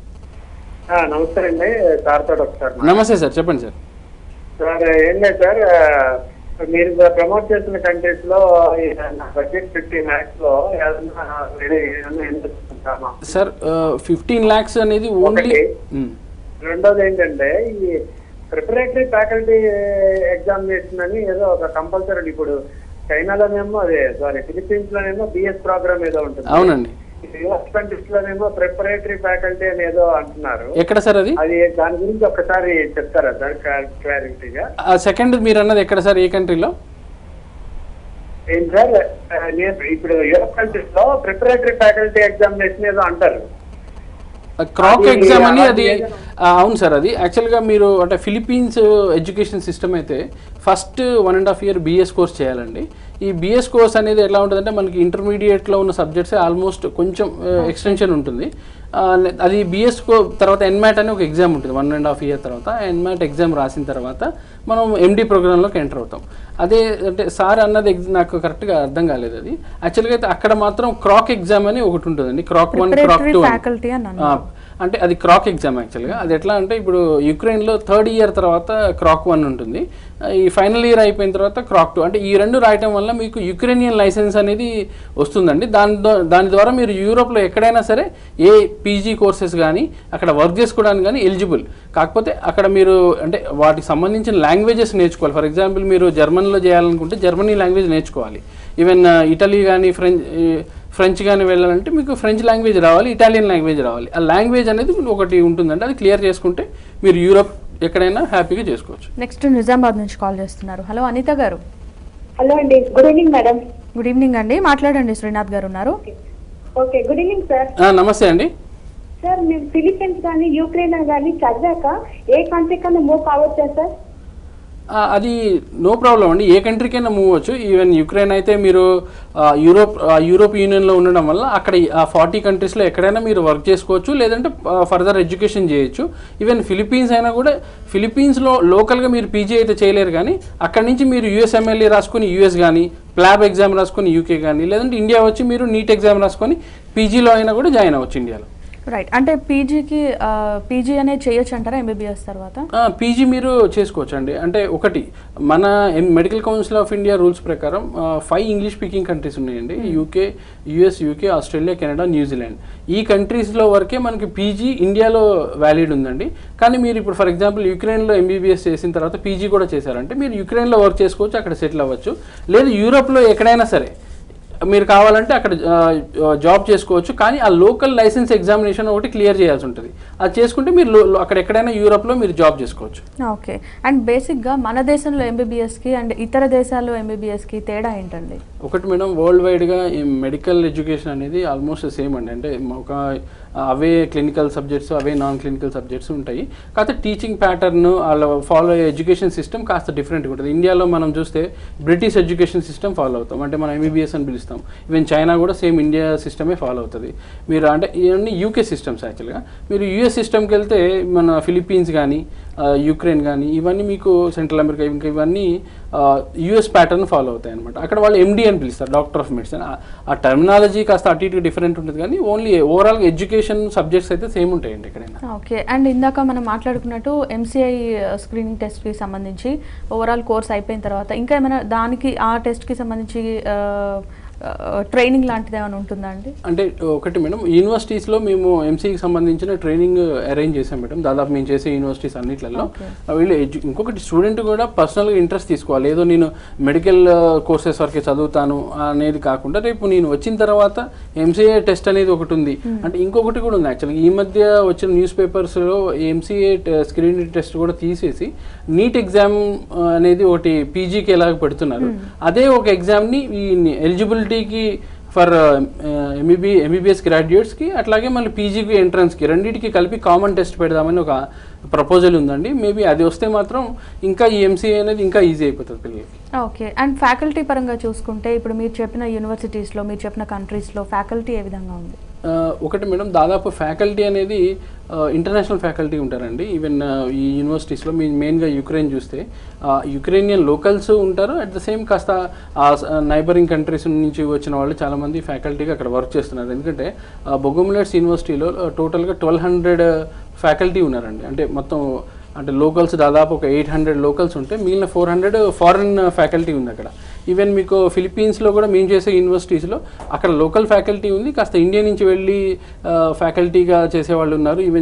నమస్తే అండి సార్తో ఒకసారి నమస్తే సార్ చెప్పండి సార్ సార్ ఏం లేదు సార్ ఆ, మీరు ప్రమోట్ చేసిన కంట్రీస్ లో బడ్జెట్ ఫిఫ్టీన్ ల్యాక్స్ లో ఏదన్నా వేరే ఏదన్నా ఎందుకుంటామా? సార్ ఫిఫ్టీన్ ల్యాక్స్ అనేది ఓన్లీ ఒకటి. రెండోది ఏంటంటే ఈ ప్రిపరేటరీ ఫ్యాకల్టీ ఎగ్జామినేషన్ అని ఏదో ఒక కంపల్సరీ ఇప్పుడు చైనాలోనేమో అదే సారీ ఫిలిప్పీన్స్ లోనేమో బిఎస్ ప్రోగ్రామ్ ఏదో ఉంటుంది అవునండి యుఎస్ కంట్రీస్ లోనేమో ప్రిపరేటరీ ఫ్యాకల్టీ అని ఏదో అంటున్నారు ఎక్కడ సార్ అది అది దాని గురించి ఒక్కసారి చెప్తారా సార్ క్లారిటీగా ఆ సెకండ్ మీరు అన్నది ఎక్కడ సార్ ఏ కంట్రీలో ఏం సార్ ఆ, నేను ఇప్పుడు యూఎస్ కంట్రీస్ లో ప్రిపరేటరీ ఫ్యాకల్టీ ఎగ్జామినేషన్ ఏదో అంటారు క్రాక్ అది ఎగ్జామ్ అని అలాంటి అది ఏదైనా- ఆ, అవును సార్ అది యాక్చువల్గా మీరు అంటే ఫిలిపీన్స్ ఎడ్యుకేషన్ సిస్టమ్ అయితే first one and half year BS course చేయాలండి ఈ బిఎస్ కోర్స్ అనేది ఎలా ఉంటుందంటే మనకి ఇంటర్మీడియట్లో ఉన్న సబ్జెక్ట్స్ ఆల్మోస్ట్ కొంచెం ఎక్స్టెన్షన్ ఉంటుంది ఆ, అది బిఎస్ కో తర్వాత ఎన్మాట్ అని ఒక ఎగ్జామ్ ఉంటుంది వన్ అండ్ హాఫ్ ఇయర్ తర్వాత ఎన్మాట్ ఎగ్జామ్ రాసిన తర్వాత మనం ఎండి ప్రోగ్రాంలోకి ఎంటర్ అవుతాం అదే అంటే సార్ అన్నది ex- నాకు కరెక్ట్గా అర్థం కాలేదు అది యాక్చువల్గా అయితే అక్కడ మాత్రం క్రాక్ ఎగ్జామ్ అని ఒకటి ఉంటుందండి crack one crack preparatory two faculty అన్నాను ఆ, అంటే అది క్రాక్ ఎగ్జామ్ యాక్చువల్గా అది ఎట్లా అంటే ఇప్పుడు యుక్రెయిన్లో థర్డ్ ఇయర్ తర్వాత క్రాక్ వన్ ఉంటుంది ఆ, ఈ ఫైనల్ ఇయర్ అయిపోయిన తర్వాత క్రాక్ టూ అంటే ఈ రెండు రాయటం వల్ల మీకు యుక్రెయినియన్ లైసెన్స్ అనేది వస్తుందండి దాని ద్వా- దాని ద్వారా మీరు యూరోప్లో ఎక్కడైనా సరే ఏ పీజీ కోర్సెస్ కానీ అక్కడ వర్క్ చేసుకోవడానికి కానీ ఎలిజిబుల్ కాకపోతే అక్కడ మీరు అంటే వాటికి సంబంధించిన లాంగ్వేజెస్ నేర్చుకోవాలి ఫర్ ఎగ్జాంపుల్ మీరు జర్మన్లో చేయాలనుకుంటే జర్మనీ లాంగ్వేజ్ నేర్చుకోవాలి ఈవెన్ ఇటలీ కానీ ఫ్రెంచ్ ఫ్రెంచ్ కానీ వెళ్ళాలంటే మీకు ఫ్రెంచ్ లాంగ్వేజ్ రావాలి ఇటాలియన్ లాంగ్వేజ్ రావాలి ఆ లాంగ్వేజ్ అనేది ఒకటి ఉంటుందండి అది క్లియర్ చేసుకుంటే మీరు యూరోప్ ఎక్కడైనా హ్యాపీగా చేసుకోవచ్చు నెక్స్ట్ నిజామాబాద్ నుంచి కాల్ చేస్తున్నారు హలో అనిత గారు హలో అండి good evening madam good evening అండి మాట్లాడండి శ్రీనాథ్ గారు ఉన్నారు ఓకే గుడ్ ఈవినింగ్ సార్ ఆ, నమస్తే అండి సార్ మేము ఫిలిప్పీన్స్ కానీ యూక్రెయిన్ కానీ చదివాక ఏ కంట్రీ కన్నా మూవ్ కావచ్చా సార్ ఆ, అది నో ప్రాబ్లం అండి ఏ కంట్రీకైనా మూవ్ అవ్వచ్చు ఈవెన్ యుక్రెయిన్ అయితే మీరు ఆ, యూరోప్ ఆ, యూరోప్ యూనియన్లో ఉండడం వల్ల అక్కడ ఈ- ఆ ఫార్టీ కంట్రీస్లో ఎక్కడైనా మీరు వర్క్ చేసుకోవచ్చు లేదంటే ఫర్దర్ ఎడ్యుకేషన్ చేయొచ్చు ఈవెన్ ఫిలిప్పీన్స్ అయినా కూడా ఫిలిప్పీన్స్లో లోకల్గా మీరు పీజీ అయితే చేయలేరు కానీ అక్కడి నుంచి మీరు యూఎస్ఎంఎల్ఏ రాసుకుని యూఎస్ కానీ ప్లాబ్ ఎగ్జామ్ రాసుకొని యూకే కానీ లేదంటే ఇండియా వచ్చి మీరు నీట్ ఎగ్జామ్ రాసుకొని పీజీలో అయినా కూడా జాయిన్ అవ్వచ్చు ఇండియాలో రైట్ అంటే పీజీకి పీజీ అనేది చేయొచ్చు అంటారా ఎంబీబీఎస్ తర్వాత పీజీ మీరు చేసుకోవచ్చు అండి అంటే ఒకటి మన medical council of India rules ప్రకారం ఫైవ్ ఇంగ్లీష్ స్పీకింగ్ కంట్రీస్ ఉన్నాయండి UK US UK Australia Canada New Zealand ఈ కంట్రీస్లో వరకే మనకి పీజీ ఇండియాలో వ్యాలిడ్ ఉందండి కానీ మీరు ఇప్పుడు ఫర్ ఎగ్జాంపుల్ యుక్రెయిన్లో ఎంబీబీఎస్ చేసిన తర్వాత పీజీ కూడా చేశారంటే మీరు యుక్రెయిన్లో వర్క్ చేసుకోవచ్చు అక్కడ సెటిల్ అవ్వచ్చు లేదు యూరోప్లో ఎక్కడైనా సరే మీరు కావాలంటే అక్కడ జాబ్ చేసుకోవచ్చు కానీ ఆ లోకల్ లైసెన్స్ ఎగ్జామినేషన్ ఒకటి క్లియర్ చేయాల్సి ఉంటుంది అది చేసుకుంటే మీరు లో- లో- అక్కడ ఎక్కడైనా యూరోప్లో మీరు జాబ్ చేసుకోవచ్చు ఓకే అండ్ బేసిక్గా మన దేశంలో ఎంబీబీఎస్కి అండ్ ఇతర దేశాల్లో ఎంబీబీఎస్కి తేడా ఏంటండి ఒకటి మేడం వరల్డ్ వైడ్గా ఈ మెడికల్ ఎడ్యుకేషన్ అనేది ఆల్మోస్ట్ సేమ్ అండి అంటే ఒక అవే క్లినికల్ సబ్జెక్ట్స్ అవే నాన్ క్లినికల్ సబ్జెక్ట్స్ ఉంటాయి కాకపోతే టీచింగ్ ప్యాటర్న్ వాళ్ళ ఫాలో అయ్యే ఎడ్యుకేషన్ సిస్టమ్ కాస్త డిఫరెంట్గా ఉంటుంది ఇండియాలో మనం చూస్తే బ్రిటిష్ ఎడ్యుకేషన్ సిస్టమ్ ఫాలో అవుతాం అంటే మనం ఎంబీబీఎస్ అని పిలుస్తాం ఈవెన్ చైనా కూడా సేమ్ ఇండియా సిస్టమే ఫాలో అవుతుంది మీరు అంటే ఇవన్నీ యూకే సిస్టమ్స్ యాక్చువల్గా మీరు యూఎస్ సిస్టమ్కి వెళ్తే మన ఫిలిప్పీన్స్ కానీ యుక్రెయిన్ కానీ ఇవన్నీ మీకు సెంట్రల్ అమెరికా ఇంకా ఇవన్నీ యుఎస్ ప్యాటర్న్ ఫాలో అవుతాయి అనమాట అక్కడ వాళ్ళు ఎండి అని పిలుస్తారు డాక్టర్ ఆఫ్ మెడిసిన్ ఆ టర్మినాలజీ కాస్త అటు ఇటు డిఫరెంట్ ఉంటుంది కానీ ఓన్లీ ఓవరాల్ ఎడ్యుకేషన్ సబ్జెక్ట్స్ అయితే సేమ్ ఉంటాయండి ఎక్కడైనా ఓకే అండ్ ఇందాక మనం మాట్లాడుకున్నట్టు ఎంసీఐ స్క్రీనింగ్ టెస్ట్కి సంబంధించి ఓవరాల్ కోర్స్ అయిపోయిన తర్వాత ఇంకా ఏమైనా దానికి ఆ టెస్ట్కి సంబంధించి ట్రైనింగ్ లాంటిది ఏమైనా ఉంటుందా అండి అంటే ఒకటి మేడం యూనివర్సిటీస్లో మేము ఎంసీకి సంబంధించిన ట్రైనింగ్ అరేంజ్ చేసాం మేడం దాదాపు మేము చేసే యూనివర్సిటీస్ అన్నిట్లలో వీళ్ళు ఎడ్యు ఇంకొకటి స్టూడెంట్ కూడా పర్సనల్గా ఇంట్రెస్ట్ తీసుకోవాలి ఏదో నేను మెడికల్ కోర్సెస్ వరకే చదువుతాను అనేది కాకుండా రేపు నేను వచ్చిన తర్వాత ఎంసీఏ టెస్ట్ అనేది ఒకటి ఉంది అంటే ఇంకొకటి కూడా ఉంది యాక్చువల్గా ఈ మధ్య వచ్చిన న్యూస్ పేపర్స్లో ఎంసీఏ స్క్రీనింగ్ టెస్ట్ కూడా తీసేసి నీట్ ఎగ్జామ్ అనేది ఒకటి పీజీకి ఎలాగ పెడుతున్నారు అదే ఒక ఎగ్జామ్ని ఈ ఎలిజిబిలిటీకి ఫర్ ఎంబీబీ ఎంబీబీఎస్ గ్రాడ్యుయేట్స్కి అట్లాగే మళ్ళీ పీజీకి ఎంట్రన్స్కి రెండింటికి కలిపి కామన్ టెస్ట్ పెడదామని ఒక ప్రపోజల్ ఉందండి మేబీ అది వస్తే మాత్రం ఇంకా ఈ ఎంసీఏ అనేది ఇంకా ఈజీ అయిపోతుంది పిల్లలకి ఓకే అండ్ ఫ్యాకల్టీ పరంగా చూసుకుంటే ఇప్పుడు మీరు చెప్పిన యూనివర్సిటీస్లో మీరు చెప్పిన కంట్రీస్లో ఫ్యాకల్టీ ఏ విధంగా ఉంది ఆ, ఒకటి మేడం దాదాపు ఫ్యాకల్టీ అనేది ఇంటర్నేషనల్ ఫ్యాకల్టీ ఉంటారండి ఈవెన్ ఈ యూనివర్సిటీస్లో మీ మెయిన్గా యుక్రెయిన్ చూస్తే యుక్రెయినియన్ లోకల్స్ ఉంటారు అట్ ద సేమ్ కాస్త నైబరింగ్ కంట్రీస్ నుంచి వచ్చిన వాళ్ళు చాలామంది ఫ్యాకల్టీగా అక్కడ వర్క్ చేస్తున్నారు ఎందుకంటే బొగోములెట్స్ యూనివర్సిటీలో టోటల్గా ట్వెల్వ్ హండ్రెడ్ ఫ్యాకల్టీ ఉన్నారండి అంటే మొత్తం అంటే లోకల్స్ దాదాపు ఒక ఎయిట్ హండ్రెడ్ లోకల్స్ ఉంటే మిగిలిన ఫోర్ హండ్రెడ్ ఫారెన్ ఫ్యాకల్టీ ఉంది అక్కడ ఈవెన్ మీకు ఫిలిప్పీన్స్లో కూడా మేము చేసే యూనివర్సిటీస్లో అక్కడ లోకల్ ఫ్యాకల్టీ ఉంది కాస్త ఇండియా నుంచి వెళ్ళి ఫ్యాకల్టీగా చేసేవాళ్ళు ఉన్నారు ఈవెన్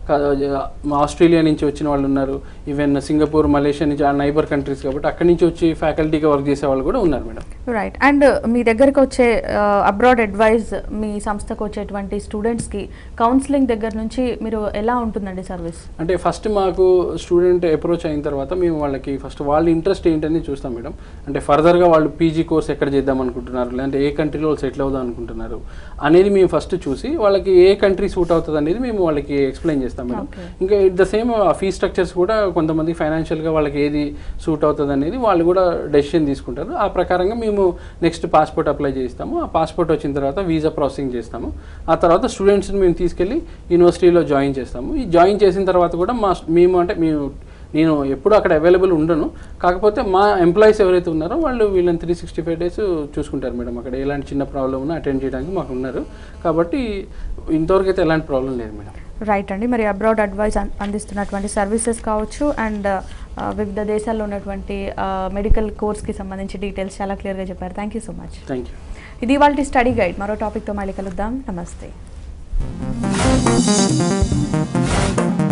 ఆస్ట్రేలియా నుంచి వచ్చిన వాళ్ళు ఉన్నారు ఈవెన్ సింగపూర్ మలేషియా నుంచి ఆ నైబర్ కంట్రీస్ కాబట్టి అక్కడి నుంచి వచ్చి ఫ్యాకల్టీగా వర్క్ చేసే వాళ్ళు కూడా ఉన్నారు మేడం రైట్ అండ్ మీ దగ్గరకు వచ్చే అబ్రాడ్ అడ్వైజ్ మీ సంస్థకు వచ్చేటువంటి స్టూడెంట్స్కి కౌన్సిలింగ్ దగ్గర నుంచి మీరు ఎలా ఉంటుందండి సర్వీస్ అంటే ఫస్ట్ మాకు స్టూడెంట్ అప్రోచ్ అయిన తర్వాత మేము వాళ్ళకి ఫస్ట్ వాళ్ళ ఇంట్రెస్ట్ ఏంటని చూస్తాం మేడం అంటే ఫర్దర్గా వాళ్ళు పీజీ కోర్స్ ఎక్కడ చేద్దాం అనుకుంటున్నారు లేదంటే ఏ కంట్రీలో వాళ్ళు సెటిల్ అవుదాం అనుకుంటున్నారు అనేది మేము ఫస్ట్ చూసి వాళ్ళకి ఏ కంట్రీ సూట్ అవుతుంది అనేది మేము వాళ్ళకి ఎక్స్ప్లెయిన్ చేస్తాం మేడం Okay. ఇంకా it the same fee structures కూడా కొంతమంది ఫైనాన్షియల్గా వాళ్ళకి ఏది సూట్ అవుతుంది అనేది వాళ్ళు కూడా డెసిషన్ తీసుకుంటారు ఆ ప్రకారంగా మేము నెక్స్ట్ పాస్పోర్ట్ అప్లై చేస్తాము ఆ పాస్పోర్ట్ వచ్చిన తర్వాత వీసా ప్రాసెసింగ్ చేస్తాము ఆ తర్వాత స్టూడెంట్స్ని మేము తీసుకెళ్ళి యూనివర్సిటీలో జాయిన్ చేస్తాము ఈ జాయిన్ చేసిన తర్వాత కూడా మా మేము అంటే మేము నేను ఎప్పుడు అక్కడ అవైలబుల్ ఉండను కాకపోతే మా ఎంప్లాయీస్ ఎవరైతే ఉన్నారో వాళ్ళు వీళ్ళని త్రీ సిక్స్టీ ఫైవ్ డేస్ చూసుకుంటారు మేడం అక్కడ ఎలాంటి చిన్న ప్రాబ్లం ఉన్నా అటెండ్ చేయడానికి మాకు ఉన్నారు కాబట్టి ఇంతవరకు అయితే ఎలాంటి ప్రాబ్లం లేదు మేడం రైట్ అండి మరి అబ్రాడ్ అడ్వైజ్ అం- అందిస్తున్నటువంటి సర్వీసెస్ కావచ్చు అండ్ వివిధ దేశాల్లో ఉన్నటువంటి మెడికల్ కోర్స్కి సంబంధించి డీటెయిల్స్ చాలా క్లియర్గా చెప్పారు thank you so much thank you ఇది వాళ్ళ స్టడీ గైడ్ మరో టాపిక్తో మళ్ళీ కలుద్దాం నమస్తే